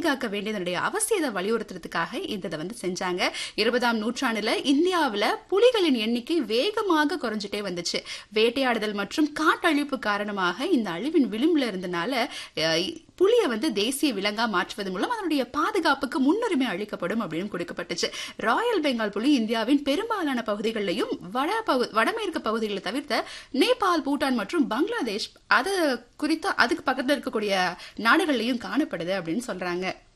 பாதுகாக்க வேண்டியதனுடைய அவசியத்தை வலியுறுத்துறதுக்காக இந்த இதை வந்து செஞ்சாங்க இருபதாம் நூற்றாண்டுல இந்தியாவுல புலிகளின் எண்ணிக்கை வேகமாக குறைஞ்சிட்டே வந்துச்சு வேட்டையாடுதல் மற்றும் காட்டழிப்பு காரணமாக இந்த அழிவின் விளிம்புல இருந்தனால அஹ், புலியை வந்து தேசிய விலங்கா மாற்றுவது மூலம் அதனுடைய பாதுகாப்புக்கு முன்னுரிமை அளிக்கப்படும் அப்படின்னு கொடுக்கப்பட்டுச்சு ராயல் பெங்கால் புலி இந்தியாவின் பெரும்பாலான பகுதிகளிலையும் வட பகு வடமேற்கு பகுதிகளை தவிர்த்த நேபாள் பூட்டான் மற்றும் பங்களாதேஷ் அது குறித்து அதுக்கு பக்கத்துல இருக்கக்கூடிய நாடுகள்லயும் காணப்படுது அப்படின்னு சொல்றாங்க